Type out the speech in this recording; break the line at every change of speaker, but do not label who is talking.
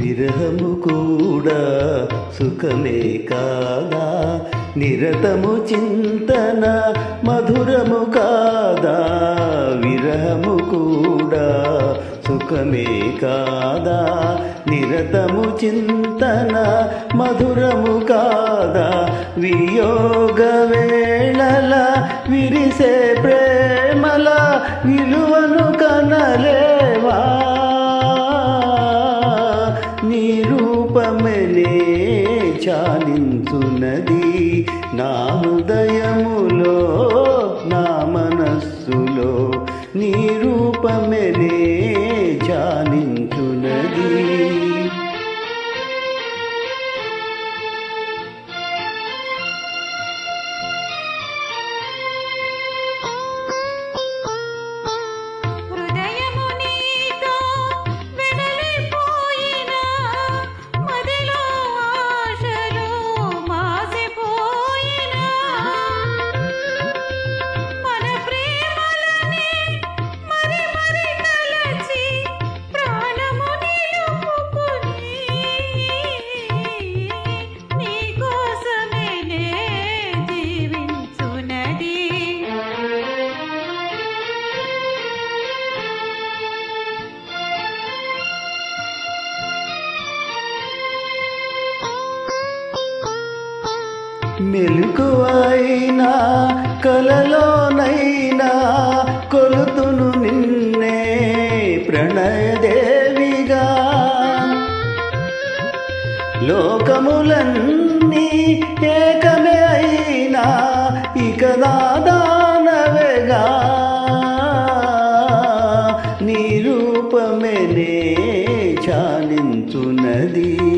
విరహము కూడా సుఖమే కాదా నిరతము చింతన మధురము కాదా విరహము కూడా సుఖమే కాదా నిరతము చింతన మధురము కాదా వియోగ వేళల విరిసే ప్రేమల విలువను కనలేవా నీ రూపమనే చాలించున్నది నా హృదయములో నా మనస్సులో నీ రూపమనే చాలించున్నది
హృదయము నీతో వెడలిపోయినా మదిలో ఆశలు మాసిపోయినా మన ప్రేమలని మరి మరి తలచి ప్రాణము నిలుపుకుని నీ కోసమే నే జీవించునది
మెలుకువైనా కలలోనైనా కొలుతును నిన్నే ప్రణయదేవిగా లోకములన్నీ ఏకమే అయినా ఇక దానవేగా నీ రూపమే చాలించున్నది